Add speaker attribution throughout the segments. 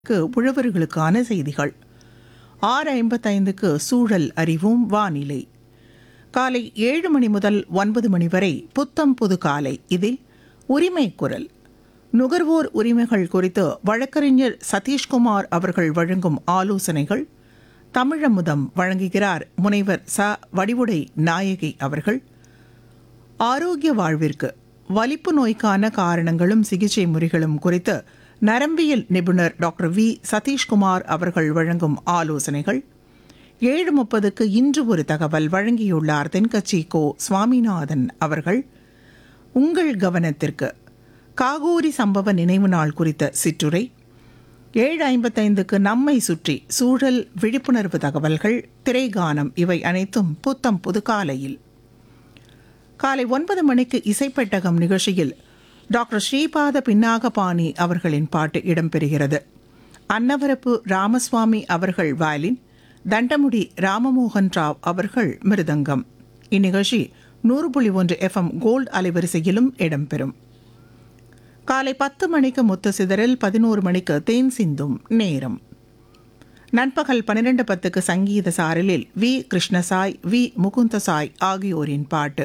Speaker 1: க்கு உழவர்களுக்கான செய்திகள் ஆறு ஐம்பத்தைந்துக்கு சூழல் அறிவோம் வானிலை காலை ஏழு மணி முதல் ஒன்பது மணி வரை புத்தம் புது காலை இதில் உரிமை குரல் நுகர்வோர் உரிமைகள் குறித்து வழக்கறிஞர் சதீஷ்குமார் அவர்கள் வழங்கும் ஆலோசனைகள் தமிழமுதம் வழங்குகிறார் முனைவர் ச வடிவுடை நாயகி அவர்கள் ஆரோக்கிய வாழ்விற்கு வலிப்பு நோய்க்கான காரணங்களும் சிகிச்சை முறைகளும் குறித்து நரம்பியல் நிபுணர் டாக்டர் வி சதீஷ்குமார் அவர்கள் வழங்கும் ஆலோசனைகள் ஏழு முப்பதுக்கு இன்று ஒரு தகவல் வழங்கியுள்ளார் தென்கட்சி கோ சுவாமிநாதன் அவர்கள் உங்கள் கவனத்திற்கு காகூரி சம்பவ நினைவு நாள் குறித்த சிற்றுரை ஏழு ஐம்பத்தைந்துக்கு நம்மை சுற்றி சூழல் விழிப்புணர்வு தகவல்கள் திரைகானம் இவை அனைத்தும் புத்தம் புது காலையில் காலை ஒன்பது மணிக்கு இசைப்பெட்டகம் நிகழ்ச்சியில் டாக்டர் ஸ்ரீபாத பின்னாகபாணி அவர்களின் பாட்டு இடம்பெறுகிறது அன்னவரப்பு ராமசுவாமி அவர்கள் வயலின் தண்டமுடி ராமமோகன் ராவ் அவர்கள் மிருதங்கம் இந்நிகழ்ச்சி நூறு புள்ளி ஒன்று எஃப்எம் கோல்டு அலைவரிசையிலும் இடம்பெறும் காலை பத்து மணிக்கு முத்து சிதறல் பதினோரு மணிக்கு தேன் சிந்தும் நேரம் நண்பகல் பன்னிரண்டு பத்துக்கு சங்கீத சாரலில் வி கிருஷ்ணசாய் வி முகுந்தசாய் ஆகியோரின் பாட்டு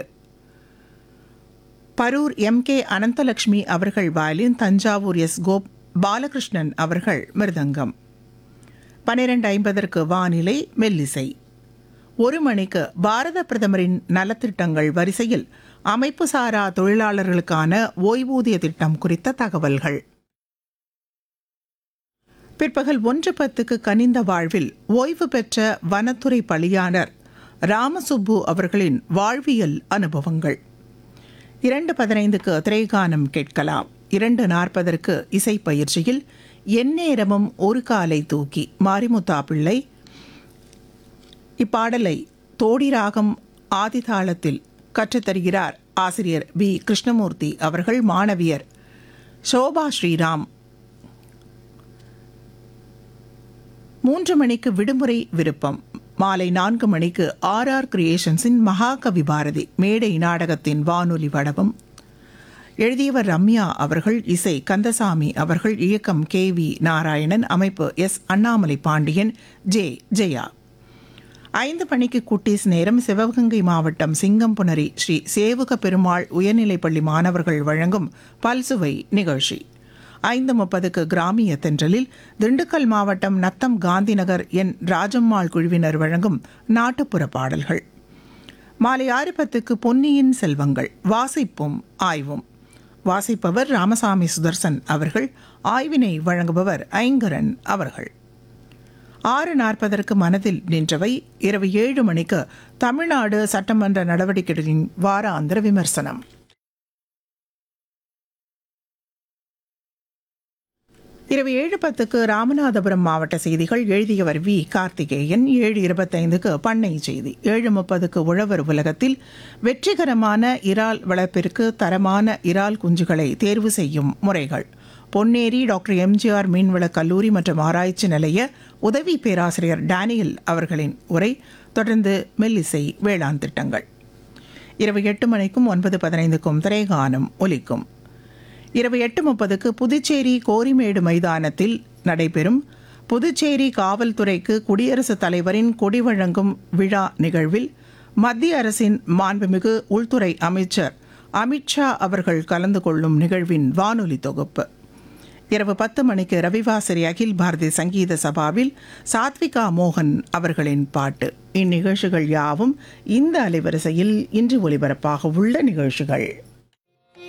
Speaker 1: பரூர் எம் கே அனந்தலட்சுமி அவர்கள் violin Thanjavur S Gopalakrishnan அவர்கள் மிருதங்கம் பன்னிரண்டு ஐம்பதற்கு வானிலை மெல்லிசை ஒரு மணிக்கு பாரத பிரதமரின் நலத்திட்டங்கள் வரிசையில் அமைப்பு சாரா தொழிலாளர்களுக்கான ஓய்வூதிய திட்டம் குறித்த தகவல்கள் பிற்பகல் ஒன்று பத்துக்கு கனிந்த வாழ்வில் ஓய்வு பெற்ற வனத்துறை பணியாளர் ராமசுப்பு அவர்களின் வாழ்வியல் அனுபவங்கள் இரண்டு பதினைந்துக்கு திரைகானம் கேட்கலாம் இரண்டு நாற்பதற்கு இசை பயிற்சியில் எந்நேரமும் ஒரு காலை தூக்கி மாரிமுத்தா பிள்ளை இப்பாடலை தோடி ராகம் ஆதிதாளத்தில் கற்றுத்தருகிறார் ஆசிரியர் பி கிருஷ்ணமூர்த்தி அவர்கள் மாணவியர் சோபா ஸ்ரீராம் மூன்று மணிக்கு விடுமுறை விருப்பம் மாலை நான்கு மணிக்கு ஆர் ஆர் கிரியேஷன்ஸின் மகாகவி பாரதி மேடை நாடகத்தின் வானொலி வடவம் எழுதியவர் ரம்யா அவர்கள் இசை கந்தசாமி அவர்கள் இயக்கம் கே வி நாராயணன் அமைப்பு எஸ் அண்ணாமலை பாண்டியன் ஜே ஜெயா ஐந்து மணிக்கு குட்டீஸ் நேரம் சிவகங்கை மாவட்டம் சிங்கம்புணரி ஸ்ரீ சேவுக பெருமாள் உயர்நிலைப்பள்ளி மாணவர்கள் வழங்கும் பல்சுவை நிகழ்ச்சி ஐந்து முப்பதுக்கு கிராமிய தென்றலில் திண்டுக்கல் மாவட்டம் நத்தம் காந்திநகர் என் ராஜம்மாள் குழுவினர் வழங்கும் நாட்டுப்புற பாடல்கள் மாலை ஆறு பத்துக்கு பொன்னியின் செல்வங்கள் வாசிப்பும் ஆய்வும் வாசிப்பவர் ராமசாமி சுதர்சன் அவர்கள் ஆய்வினை வழங்குபவர் ஐங்கரன் அவர்கள் ஆறு நாற்பதற்கு மனதில் நின்றவை இரவு ஏழு மணிக்கு தமிழ்நாடு சட்டமன்ற நடவடிக்கைகளின் வாராந்திர விமர்சனம் இரவு ஏழு பத்துக்கு ராமநாதபுரம் மாவட்ட செய்திகள் எழுதியவர் வி கார்த்திகேயன் ஏழு இருபத்தைந்துக்கு பண்ணை செய்தி ஏழு முப்பதுக்கு உழவர் உலகத்தில் வெற்றிகரமான இறால் வளர்ப்பிற்கு தரமான இறால் குஞ்சுகளை தேர்வு செய்யும் முறைகள் பொன்னேரி டாக்டர் எம்ஜிஆர் மீன்வள கல்லூரி மற்றும் ஆராய்ச்சி நிலைய உதவி பேராசிரியர் டேனியல் அவர்களின் உரை தொடர்ந்து மெல்லிசை வேளாண் திட்டங்கள் இரவு எட்டு மணிக்கும் ஒன்பது பதினைந்துக்கும் திரைகானம் ஒலிக்கும் இரவு எட்டு முப்பதுக்கு புதுச்சேரி கோரிமேடு மைதானத்தில் நடைபெறும் புதுச்சேரி காவல்துறைக்கு குடியரசுத் தலைவரின் கொடி வழங்கும் விழா நிகழ்வில் மத்திய அரசின் மாண்புமிகு உள்துறை அமைச்சர் அமித்ஷா அவர்கள் கலந்து கொள்ளும் நிகழ்வின் வானொலி தொகுப்பு இரவு பத்து மணிக்கு ரவிவாசரி அகில் பாரதி சங்கீத சபாவில் சாத்விகா மோகன் அவர்களின் பாட்டு இந்நிகழ்ச்சிகள் யாவும் இந்த அலைவரிசையில் இன்று ஒலிபரப்பாக உள்ள நிகழ்ச்சிகள்